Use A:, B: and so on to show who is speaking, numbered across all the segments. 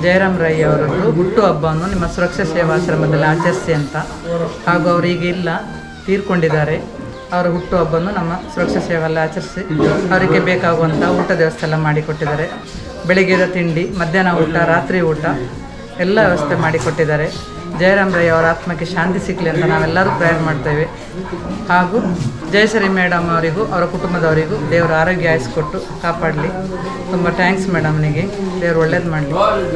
A: ಜಯರಾಮ್ ರೈ ಅವರದ್ದು ಹುಟ್ಟುಹಬ್ಬವನ್ನು ನಿಮ್ಮ ಸುರಕ್ಷಾ ಸೇವಾಶ್ರಮದಲ್ಲಿ ಆಚರಿಸಿ ಅಂತ ಹಾಗೂ ಅವರು ಈಗ ಇಲ್ಲ ತೀರ್ಕೊಂಡಿದ್ದಾರೆ ಅವರ ಹುಟ್ಟುಹಬ್ಬವನ್ನು ನಮ್ಮ ಸುರಕ್ಷಾ ಸೇವೆಯಲ್ಲಿ ಆಚರಿಸಿ ಅವರಿಗೆ ಬೇಕಾಗುವಂಥ ಊಟದ ವ್ಯವಸ್ಥೆ ಎಲ್ಲ ಮಾಡಿಕೊಟ್ಟಿದ್ದಾರೆ ಬೆಳಿಗ್ಗೆದ ತಿಂಡಿ ಮಧ್ಯಾಹ್ನ ಊಟ ರಾತ್ರಿ ಊಟ ಎಲ್ಲ ವ್ಯವಸ್ಥೆ ಮಾಡಿಕೊಟ್ಟಿದ್ದಾರೆ ಜಯರಾಮ್ ರೈ ಅವರ ಆತ್ಮಕ್ಕೆ ಶಾಂತಿ ಸಿಗಲಿ ಅಂತ ನಾವೆಲ್ಲರೂ ಪ್ರೇಯರ್ ಮಾಡ್ತೇವೆ ಹಾಗೂ ಜಯಶ್ರೀ ಮೇಡಮ್ ಅವರಿಗೂ ಅವರ ಕುಟುಂಬದವರಿಗೂ ದೇವರ ಆರೋಗ್ಯ ಆಯಿಸ್ಕೊಟ್ಟು ಕಾಪಾಡಲಿ ತುಂಬ ಥ್ಯಾಂಕ್ಸ್ ಮೇಡಮ್ನಿಗೆ ದೇವರು ಒಳ್ಳೇದು ಮಾಡಲಿ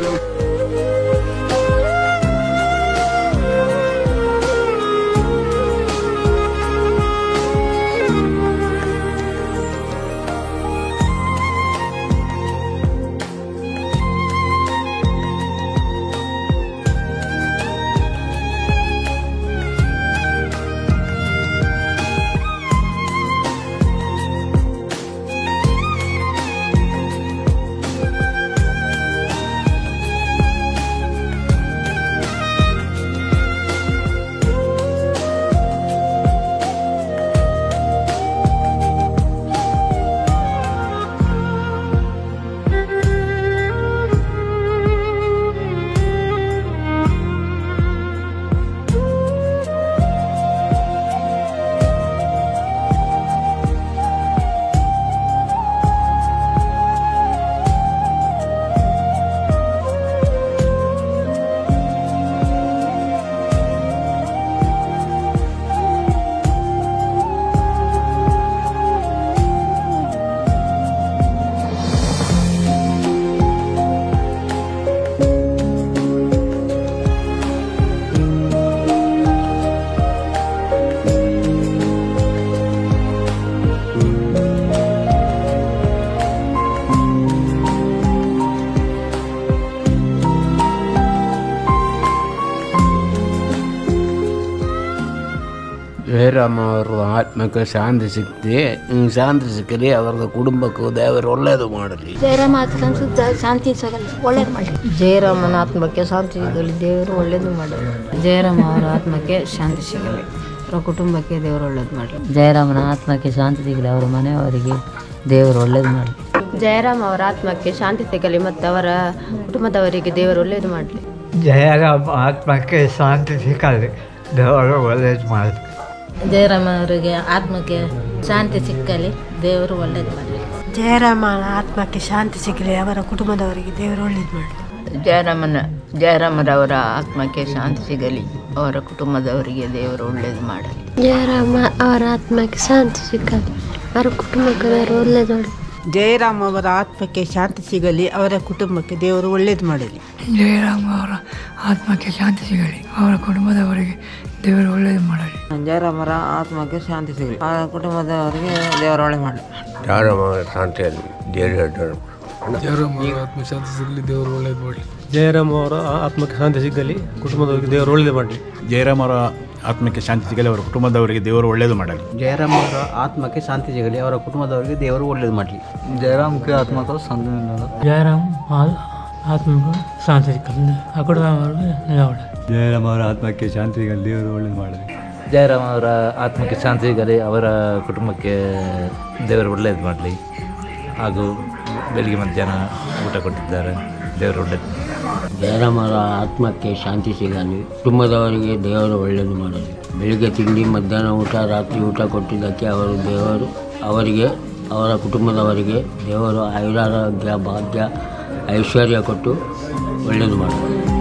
B: ಜಯರಾಮ್ ಅವರ ಆತ್ಮಕ್ಕೆ ಶಾಂತಿ ಸಿಕ್ತಿ ಹ್ಮ್, ಶಾಂತಿ ಸಿಕ್ಕಲಿ ಅವರ ಕುಟುಂಬಕ್ಕೂ ದೇವರು ಒಳ್ಳೆಯದು ಮಾಡಲಿ
C: ಜಯರಾಮ ಆತ್ಮಕ್ಕೆ ಶಾಂತಿ ಸಿಗಲ್ಲ ಒಳ್ಳೇದು ಮಾಡಿ
D: ಜಯರಾಮನ ಆತ್ಮಕ್ಕೆ ಶಾಂತಿ ಸಿಗಲಿ ದೇವರು ಒಳ್ಳೇದು ಮಾಡಲಿ
E: ಜಯರಾಮ್ ಅವರ ಆತ್ಮಕ್ಕೆ ಶಾಂತಿ ಸಿಗಲಿ ಅವರ ಕುಟುಂಬಕ್ಕೆ ದೇವರು ಒಳ್ಳೇದು ಮಾಡಲಿ
D: ಜಯರಾಮನ ಆತ್ಮಕ್ಕೆ ಶಾಂತಿ ಸಿಗಲಿ ಅವರ ಮನೆಯವರಿಗೆ ದೇವರು ಒಳ್ಳೇದು ಮಾಡಲಿ
F: ಜಯರಾಮ್ ಅವರ ಆತ್ಮಕ್ಕೆ ಶಾಂತಿ ಸಿಗಲಿ ಮತ್ತು ಅವರ ಕುಟುಂಬದವರಿಗೆ ದೇವರು ಒಳ್ಳೆಯದು ಮಾಡಲಿ
G: ಜಯರಾಮ್ ಆತ್ಮಕ್ಕೆ ಶಾಂತಿ ಸಿಕ್ಕಲಿ ದೇವರು ಒಳ್ಳೇದು ಮಾಡಿ
E: ಜಯರಾಮ್ ಅವರಿಗೆ ಆತ್ಮಕ್ಕೆ ಶಾಂತಿ ಸಿಕ್ಕಲಿ ದೇವರು ಒಳ್ಳೇದು ಮಾಡಲಿ
C: ಜಯರಾಮನ ಆತ್ಮಕ್ಕೆ ಶಾಂತಿ ಸಿಗಲಿ ಅವರ ಕುಟುಂಬದವರಿಗೆ ದೇವರು ಒಳ್ಳೇದು ಮಾಡಿ
D: ಜಯರಾಮನ ಜಯರಾಮರವರ ಆತ್ಮಕ್ಕೆ ಶಾಂತಿ ಸಿಗಲಿ ಅವರ ಕುಟುಂಬದವರಿಗೆ ದೇವರು ಒಳ್ಳೇದು ಮಾಡಲಿ
C: ಜಯರಾಮ ಅವರ ಆತ್ಮಕ್ಕೆ ಶಾಂತಿ ಸಿಗಲಿ ಅವರ ಕುಟುಂಬಕ್ಕೆ ದೇವರು ಒಳ್ಳೇದು ಮಾಡಿ
H: ಜಯರಾಮ್ ಅವರ ಆತ್ಮಕ್ಕೆ ಶಾಂತಿ ಸಿಗಲಿ ಅವರ ಕುಟುಂಬಕ್ಕೆ ದೇವರು ಒಳ್ಳೇದು ಮಾಡಲಿ
G: ಜಯರಾಮ್ ಅವರ ಆತ್ಮಕ್ಕೆ ಶಾಂತಿ ಸಿಗಲಿ ಅವರ ಕುಟುಂಬದವರಿಗೆ ದೇವರು ಒಳ್ಳೇದು ಮಾಡಲಿ
H: ಜಯರಾಮರ ಆತ್ಮಕ್ಕೆ ಶಾಂತಿ ಸಿಗಲಿ ಅವರ ಕುಟುಂಬದವರಿಗೆ ದೇವರು ಒಳ್ಳೆ ಮಾಡಲಿ
B: ಜಯರಾಮ್ ಅವರ ಶಾಂತಿಯಲ್ಲಿ ದೇವರು ಹೇಳ್ತಾರೆ
I: ಜಯರಾಮ್ ಅವರ ಆತ್ಮಕ್ಕೆ ಶಾಂತಿ ಸಿಗಲಿ ಕುಟುಂಬದವರಿಗೆ ದೇವರು ಒಳ್ಳೇದು ಮಾಡಲಿ
J: ಜಯರಾಮ್ ಅವರ ಆತ್ಮಕ್ಕೆ ಶಾಂತಿ ಸಿಗಲಿ ಅವರ ಕುಟುಂಬದವರಿಗೆ ದೇವರು ಒಳ್ಳೆಯದು ಮಾಡಲಿ
I: ಜಯರಾಮ್ ಅವರ ಆತ್ಮಕ್ಕೆ ಶಾಂತಿ ಸಿಗಲಿ ಅವರ ಕುಟುಂಬದವರಿಗೆ ದೇವರು ಒಳ್ಳೇದು ಮಾಡಲಿ ಜಯರಾಮ್ ಕೆ ಆತ್ಮಕ್ಕೆ ಶಾಂತಿ
G: ಜಯರಾಮ್ ಆತ್ಮಕ್ಕೆ ಶಾಂತಿ ಸಿಕ್ಕಲಿ ಆ ಕುಟುಂಬದವರಿಗೆ
I: ಜಯರಾಮ್ ಅವರ ಆತ್ಮಕ್ಕೆ ಶಾಂತಿ ಸಿಗಲಿ ದೇವರು ಒಳ್ಳೇದು ಮಾಡಲಿ
K: ಜಯರಾಮ್ ಅವರ ಆತ್ಮಕ್ಕೆ ಶಾಂತಿ ಸಿಗಲಿ ಅವರ ಕುಟುಂಬಕ್ಕೆ ದೇವರು ಒಳ್ಳೆಯದು ಮಾಡಲಿ ಹಾಗೂ ಬೆಳಿಗ್ಗೆ ಮಧ್ಯಾಹ್ನ ಊಟ ಕೊಟ್ಟಿದ್ದಾರೆ ದೇವರು ಒಳ್ಳೆಯದು
B: ಜಯರಾಮರ ಆತ್ಮಕ್ಕೆ ಶಾಂತಿ ಸಿಗಲಿ ಕುಟುಂಬದವರಿಗೆ ದೇವರು ಒಳ್ಳೆಯದು ಮಾಡಲಿ ಬೆಳಿಗ್ಗೆ ತಿಂಡಿ ಮಧ್ಯಾಹ್ನ ಊಟ ರಾತ್ರಿ ಊಟ ಕೊಟ್ಟಿದ್ದಕ್ಕೆ ಅವರು ದೇವರು ಅವರಿಗೆ ಅವರ ಕುಟುಂಬದವರಿಗೆ ದೇವರು ಆಯುರಾರೋಗ್ಯ ಭಾಗ್ಯ ಐಶ್ವರ್ಯ ಕೊಟ್ಟು ಒಳ್ಳೆಯದು ಮಾಡಲಿ